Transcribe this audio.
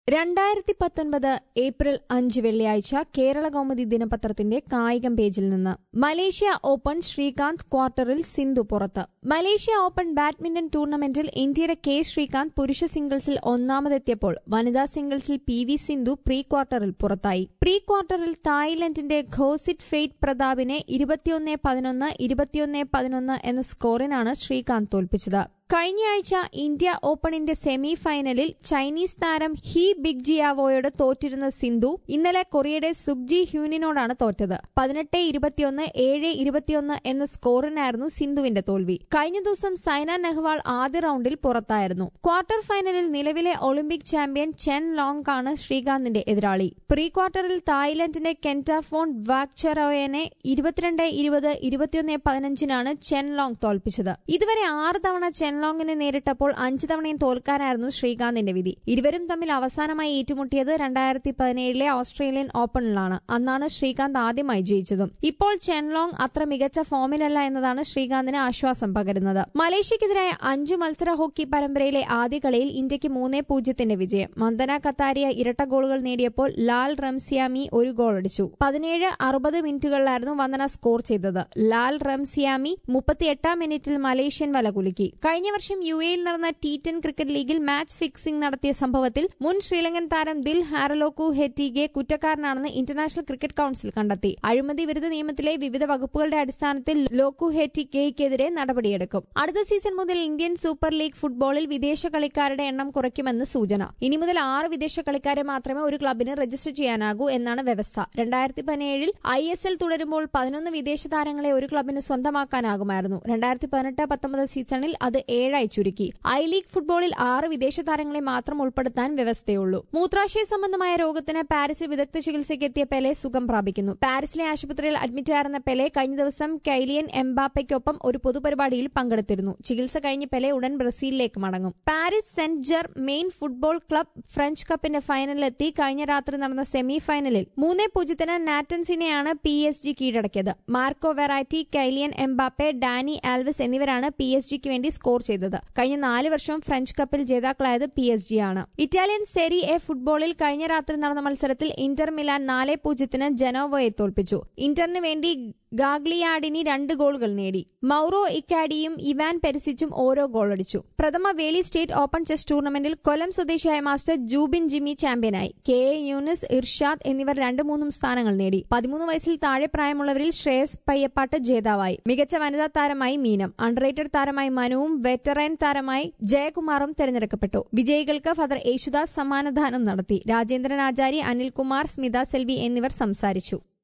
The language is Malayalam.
രണ്ടായിരത്തി പത്തൊൻപത് ഏപ്രിൽ അഞ്ച് വെള്ളിയാഴ്ച കേരള കൗമുദി ദിനപത്രത്തിന്റെ കായികം പേജിൽ നിന്ന് മലേഷ്യ ഓപ്പൺ ശ്രീകാന്ത് ക്വാർട്ടറിൽ സിന്ധു പുറത്ത് മലേഷ്യ ഓപ്പൺ ബാഡ്മിന്റൺ ടൂർണമെന്റിൽ ഇന്ത്യയുടെ കെ ശ്രീകാന്ത് പുരുഷ സിംഗിൾസിൽ ഒന്നാമതെത്തിയപ്പോൾ വനിതാ സിംഗിൾസിൽ പി വി സിന്ധു പ്രീ ക്വാർട്ടറിൽ പുറത്തായി പ്രീ ക്വാർട്ടറിൽ തായ്ലൻഡിന്റെ ഘോസിറ്റ് ഫെയ്റ്റ് പ്രതാപിനെ ഇരുപത്തിയൊന്ന് പതിനൊന്ന് ഇരുപത്തിയൊന്ന് പതിനൊന്ന് എന്ന സ്കോറിനാണ് ശ്രീകാന്ത് തോൽപ്പിച്ചത് കഴിഞ്ഞയാഴ്ച ഇന്ത്യ ഓപ്പണിന്റെ സെമി ഫൈനലിൽ ചൈനീസ് താരം ഹി ബിഗ് ജിയാവോയോട് തോറ്റിരുന്ന സിന്ധു ഇന്നലെ കൊറിയയുടെ സുബ്ജി ഹ്യൂനിനോടാണ് തോറ്റത് പതിനെട്ട് ഇരുപത്തിയൊന്ന് ഏഴ് ഇരുപത്തിയൊന്ന് എന്ന സ്കോറിനായിരുന്നു സിന്ധുവിന്റെ തോൽവി കഴിഞ്ഞ ദിവസം സൈന നെഹ്വാൾ ആദ്യ റൌണ്ടിൽ പുറത്തായിരുന്നു ക്വാർട്ടർ ഫൈനലിൽ നിലവിലെ ഒളിമ്പിക് ചാമ്പ്യൻ ചെൻ ലോങ് ആണ് ശ്രീകാന്തിന്റെ എതിരാളി പ്രീ ക്വാർട്ടറിൽ തായ്ലൻഡിന്റെ കെന്റാഫോൺ വാക്ചെറോയനെ ഇരുപത്തിരണ്ട് ഇരുപത് ഇരുപത്തിയൊന്ന് പതിനഞ്ചിനാണ് ചെൻ ലോങ് തോൽപ്പിച്ചത് ഇതുവരെ ആറ് തവണ ചെൻ ലോങ്ങിനെ നേരിട്ടപ്പോൾ അഞ്ച് തവണയും തോൽക്കാനായിരുന്നു ശ്രീകാന്തിന്റെ വിധി ഇരുവരും തമ്മിൽ അവസാനമായി ഏറ്റുമുട്ടിയത് രണ്ടായിരത്തി പതിനേഴിലെ ഓസ്ട്രേലിയൻ ഓപ്പണിലാണ് അന്നാണ് ശ്രീകാന്ത് ആദ്യമായി ജയിച്ചതും ഇപ്പോൾ ചെൻലോങ് അത്ര മികച്ച ഫോമിലല്ല എന്നതാണ് ശ്രീകാന്തിന് ആശ്വാസം പകരുന്നത് മലേഷ്യക്കെതിരായ അഞ്ചു മത്സര ഹോക്കി പരമ്പരയിലെ ആദ്യ കളിയിൽ ഇന്ത്യക്ക് മൂന്നേ പൂജ്യത്തിന്റെ വിജയം മന്ദന കത്താരിയ ഇരട്ട ഗോളുകൾ നേടിയപ്പോൾ ലാൽ റംസിയാമി ഒരു ഗോൾ അടിച്ചു പതിനേഴ് അറുപത് മിനിറ്റുകളിലായിരുന്നു വന്ദന സ്കോർ ചെയ്തത് ലാൽ റംസിയാമി മുപ്പത്തിയെട്ടാം മിനിറ്റിൽ മലേഷ്യൻ വല കുലുക്കി കഴിഞ്ഞ വർഷം യു എയിൽ നടന്ന ടി ടെൻ ക്രിക്കറ്റ് ലീഗിൽ മാച്ച് ഫിക്സിംഗ് നടത്തിയ സംഭവത്തിൽ മുൻ ശ്രീലങ്കൻ താരം ദിൽ ഹാരലോക്കു ഹെറ്റിഗെ കുറ്റക്കാരനാണെന്ന് ഇന്റർനാഷണൽ ക്രിക്കറ്റ് കൌൺസിൽ കണ്ടെത്തി അഴിമതി വിരുദ്ധ നിയമത്തിലെ വിവിധ വകുപ്പുകളുടെ അടിസ്ഥാനത്തിൽ ലോക്കു ഹെറ്റിഗെയ്ക്കെതിരെ നടപടിയെടുക്കും അടുത്ത സീസൺ മുതൽ ഇന്ത്യൻ സൂപ്പർ ലീഗ് ഫുട്ബോളിൽ വിദേശ കളിക്കാരുടെ എണ്ണം കുറയ്ക്കുമെന്ന് സൂചന ഇനി മുതൽ ആറ് വിദേശ കളിക്കാരെ മാത്രമേ ഒരു ക്ലബിന് രജിസ്റ്റർ ചെയ്യാനാകൂ എന്നാണ് വ്യവസ്ഥ രണ്ടായിരത്തി പതിനേഴിൽ ഐ എസ് എൽ തുടരുമ്പോൾ പതിനൊന്ന് വിദേശ താരങ്ങളെ ഒരു ക്ലബിന് സ്വന്തമാക്കാനാകുമായിരുന്നു രണ്ടായിരത്തി പതിനെട്ട് പത്തൊമ്പത് സീസണിൽ അത് ഏഴായി ചുരുക്കി ഐ ലീഗ് ഫുട്ബോളിൽ ആറ് വിദേശ താരങ്ങളെ മാത്രം ഉൾപ്പെടുത്താൻ വ്യവസ്ഥയുള്ളൂ മൂത്രാശയ സംബന്ധമായ രോഗത്തിന് പാരീസിൽ വിദഗ്ധ ചികിത്സയ്ക്ക് എത്തിയ പെലെ സുഖം പ്രാപിക്കുന്നു പാരീസിലെ ആശുപത്രിയിൽ അഡ്മിറ്റായിരുന്ന പെലെ കഴിഞ്ഞ ദിവസം കൈലിയൻ എംബാപ്പയ്ക്കൊപ്പം ഒരു പൊതുപരിപാടിയിൽ പങ്കെടുത്തിരുന്നു ചികിത്സ കഴിഞ്ഞ് പെലെ ഉടൻ ബ്രസീലിലേക്ക് മടങ്ങും Paris Saint Germain football club French കപ്പിന്റെ ഫൈനലിലെത്തി കഴിഞ്ഞ രാത്രി നടന്ന സെമി ഫൈനലിൽ മൂന്നേ പൂജ്യത്തിന് നാറ്റൻസിനെയാണ് പി എസ് ജി കീഴടക്കിയത് Marco Verratti Kylian Mbappe Dani Alves എന്നിവരാണ് പി എസ് ജിക്ക് വേണ്ടി സ്കോർ ചെയ്തത് കഴിഞ്ഞ നാല് വർഷം ഫ്രഞ്ച് കപ്പിൽ ജേതാക്കളായത് പി എസ് ജി ആണ് ഇറ്റാലിയൻ സെരി എ ഫുട്ബോളിൽ കഴിഞ്ഞ രാത്രി നടന്ന മത്സരത്തിൽ ഇന്റർ മിലാൻ നാല് പൂജ്യത്തിന് ജനോവയെ തോൽപ്പിച്ചു ഇന്ററിന് വേണ്ടി ഗാഗ്ലിയാഡിനി രണ്ട് ഗോളുകൾ നേടി മൌറോ ഇക്കാഡിയും ഇവാൻ പെരിസിച്ചും ഓരോ ഗോളടിച്ചു പ്രഥമ വേലി സ്റ്റേറ്റ് ഓപ്പൺ ചെസ് ടൂർണമെന്റിൽ കൊല്ലം സ്വദേശിയായ മാസ്റ്റർ ജൂബിൻ ജിമ്മി ചാമ്പ്യനായി കെ എ യൂനിസ് ഇർഷാദ് എന്നിവർ രണ്ട് മൂന്നും സ്ഥാനങ്ങൾ നേടി പതിമൂന്ന് വയസ്സിൽ താഴെ പ്രായമുള്ളവരിൽ ശ്രേയസ് പയ്യപ്പാട്ട് ജേതാവായി മികച്ച വനിതാ താരമായി മീനം അണ്ടർറേറ്റഡ് താരമായി മനുവും വെറ്ററൻ താരമായി ജയകുമാറും തെരഞ്ഞെടുക്കപ്പെട്ടു വിജയികൾക്ക് ഫാദർ യേശുദാസ് സമ്മാനദാനം നടത്തി രാജേന്ദ്രൻ ആചാരി അനിൽകുമാർ സ്മിത സെൽവി എന്നിവർ സംസാരിച്ചു